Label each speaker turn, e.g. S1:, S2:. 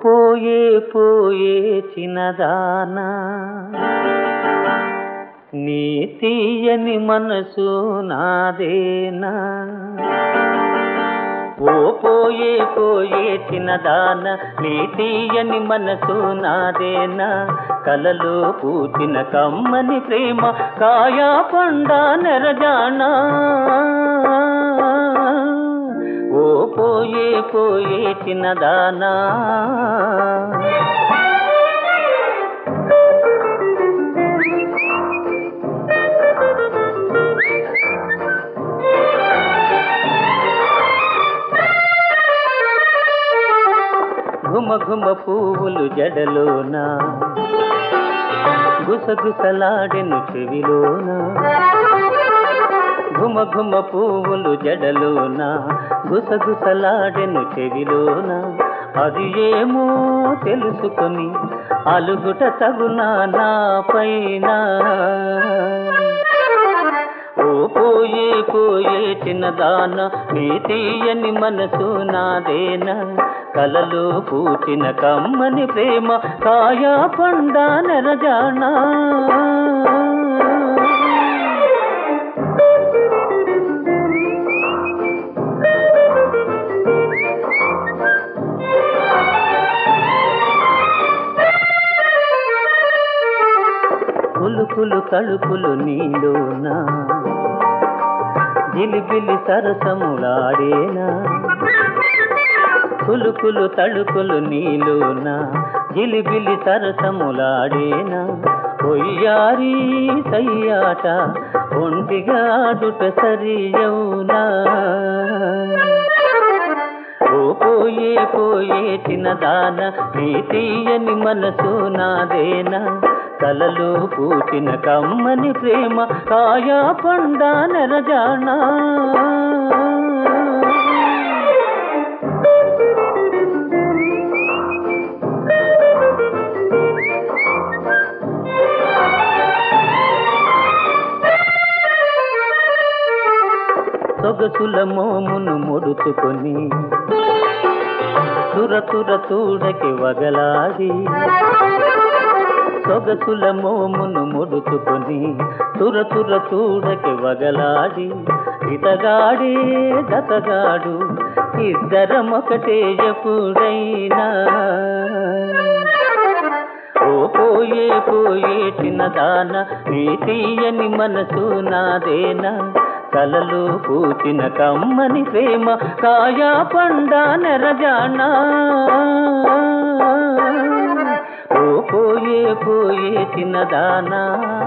S1: పోయే పోయే చిన్నదానా నీ తీయని మనసు నాదేనా ఓ పోయే పోయే చిన్నదాన నీ తీయని మనసు నాదేనా కలలో పూచిన కమ్మని ప్రేమ కాయా పండ నెరజానా ఓ పోయే పోయే చిన్నదానా ఘుమ ఘుమ పువ్వులు జడలోన గుసగుసలాడెను చెవిలోన ఘుమ ఘుమ పువ్వులు జడలోన గుసగుసలాడెను చెవిలోన అది ఏమో తెలుసుకొని అలుగుట తగునా నా పైన ఓ పోయే పోయే చిన్నదాన నీ తీయని మనసు నాదేనా కలలో పూచిన కమ్మని ప్రేమ కాయా పండ నెరజానా కులుకులు తలుపులు నీలోనా జిలిబిలి సరసములాడేనా కులుకులు తలుపులు నీలోనా జిలిబిలి సరసములాడేనా పొయ్యారి సయ్యాట ఒంటిగా ఆడుట సరియౌనా ఓ పోయే పోయే చిన్నదాన నీ తీయని మనసు నాదేనా కలలో పూచిన కమ్మని ప్రేమ కాయా పండ నెరజానా సొగసుల మోమును ముడుచుకొని తుర తుర తూడకి వగలాడి సొగసుల మోమును ముడుచుకొని తుర తుర తూడకి వగలాడి ఇతగాడే దతగాడు ఇద్దరం ఒకటే ఎప్పుడైనా ఓ పోయే పోయే చిన్నదాన నీ తీయని మనసు నాదేనా కలలు పూచిన కమ్మని ప్రేమ కాయా పండ నెరజానా ఓ పోయే పోయే చిన్నదానా